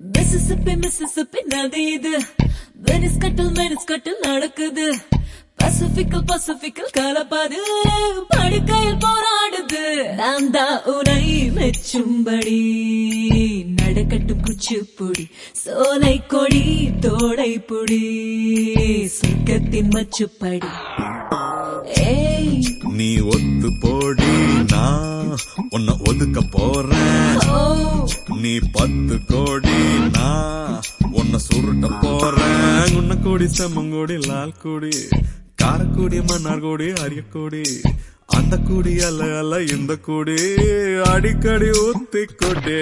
Mississippi Mississippi நதி இது Venice கட்டில் வெனிஸ் கட்டில் நடக்குது பசிபிக்கல் பசிபிக்கல் கலப்பாது படுக்கையில் போராடுது நான் தான் உனை மெச்சும்படி நடக்கட்டும் குச்சிப்புடி சோலை கொடி தோடை புடி சொர்க்கத்தின் மச்சுப்படி ஏய் நீ ஒத்து போடி நான் உன்னை ஒதுக்க போறேன் ஓ நீ பத்து கோடி நான் உன்னை சுருட்ட போறேன் உன்ன கோடி செம்மங்கோடி லால் கோடி காரக்கோடி மன்னார்கோடி அரியக்கோடி அந்த கூடி அல்ல அல்ல இந்த கூடி அடிக்கடி ஊத்தி கொடி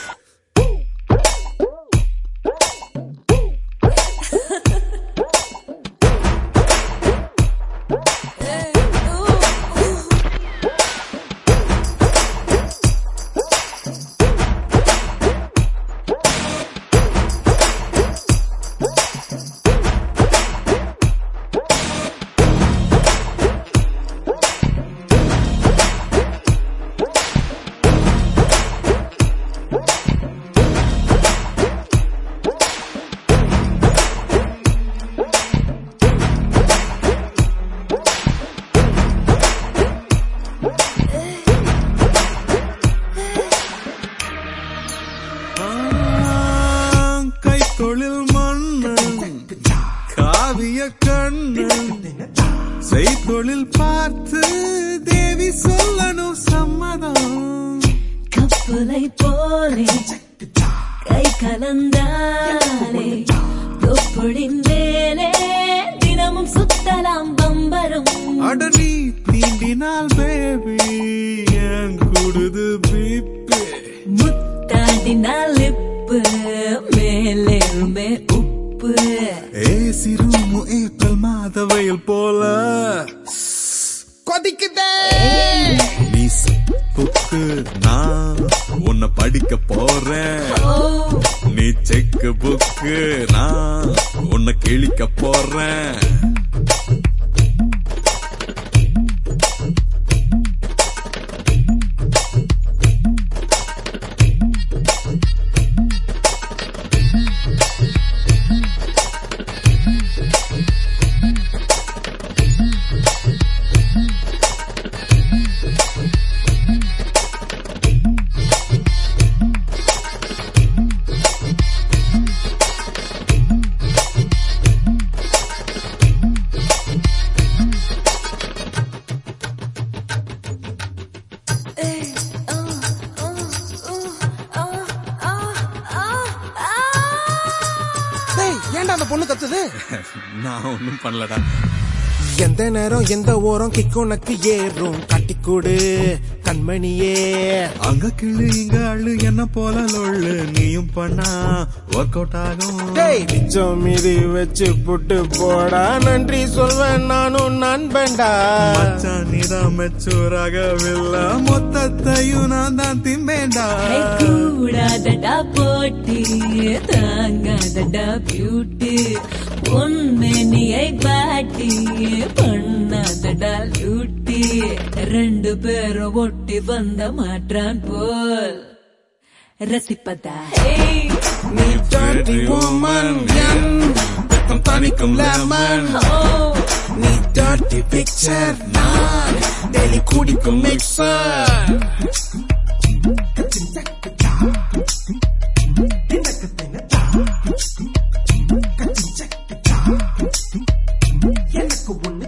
கை தொழில் மன்னன் காவிய கண்ணன் செய்தொழில் பார்த்து தேவி சொல்லணும் சம்மதம் கப்பலை போலே கை கலந்தாலே தொப்புளின் மேலே தினமும் சுத்தலாம் பம்பரம் அட நீ தீண்டினால் பேபி ஏன் கூடுது பீப்பே முத்தாடினால் இப்பு மேலேருமே உப்பு ஏசி ரூமு ஏப்ரல் மாத வெயில் போல கொதிக்குதே நீ புக்கு நான் உன்னை படிக்க போறேன் ஓ நீ செக்கு புக்கு நான் உன்னை கிழிக்க போறேன் டேய் ஏன்டா அந்த பொண்ணு கத்துது நான் ஒன்னும் பண்ணலடா எந்த நேரம் எந்த ஓரம் கிக்கு உனக்கு ஏறும் கட்டிக்கூடு கண்மணியே அங்க கிளு இங்க அள்ளு என்ன போல லொள்ளு நீயும் பண்ணா ஒர்க் அவுட் ஆகும் டேய் மிச்சம் மீதி வச்சு புட்டு போடா நன்றி சொல்வேன் நானும் நண்பன்டா மச்சான் நீதான் மெச்சூராகவில்லை மொத்தத்தையும் நான் தான் திம்பேண்டா கை கூடாதடா போட்டி தாங்காதடா பியூட்டி பொன்மேனியை பாட்டி பண்ணாதடா லூட்டி ரெண்டு பேரும் ஒட்டி வந்த மாற்றான் போல் ரசிப்பதா ஏய் நீ dirty woman என் வெக்கம் தணிக்கும் lemon ஓ நீ dirty picture நான் டெய்லி குடிக்கும் mixer எனக்கு உன்னை